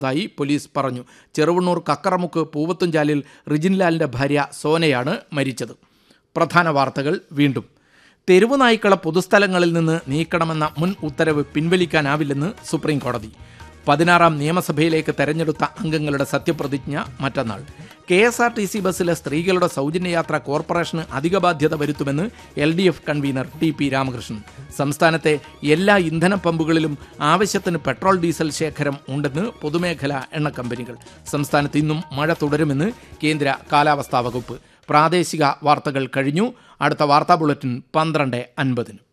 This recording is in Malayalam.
ായി പോലീസ് പറഞ്ഞു ചെറുവണ്ണൂർ കക്കറമുക്ക് പൂവത്തുംചാലിൽ റിജിൻലാലിന്റെ ഭാര്യ സോനയാണ് മരിച്ചത് പ്രധാന വാർത്തകൾ വീണ്ടും തെരുവ് നായ്ക്കളെ പൊതുസ്ഥലങ്ങളിൽ നിന്ന് നീക്കണമെന്ന മുൻ ഉത്തരവ് പിൻവലിക്കാനാവില്ലെന്ന് സുപ്രീം കോടതി പതിനാറാം നിയമസഭയിലേക്ക് തെരഞ്ഞെടുത്ത അംഗങ്ങളുടെ സത്യപ്രതിജ്ഞ മറ്റന്നാൾ K S R T C ബസ്സിലെ സ്ത്രീകളുടെ സൗജന്യയാത്ര കോർപ്പറേഷന് അധിക ബാധ്യത വരുത്തുമെന്ന് L D F convener T P Ramakrishnan സംസ്ഥാനത്തെ എല്ലാ ഇന്ധന പമ്പുകളിലും ആവശ്യത്തിന് പെട്രോൾ ഡീസൽ ശേഖരം ഉണ്ടെന്ന് പൊതുമേഖലാ എണ്ണ കമ്പനികൾ സംസ്ഥാനത്ത് ഇന്നും മഴ തുടരുമെന്ന് കേന്ദ്ര കാലാവസ്ഥാ വകുപ്പ് പ്രാദേശിക വാർത്തകൾ കഴിഞ്ഞു അടുത്ത വാർത്താ ബുള്ളറ്റിൻ പന്ത്രണ്ട് അൻപതിന്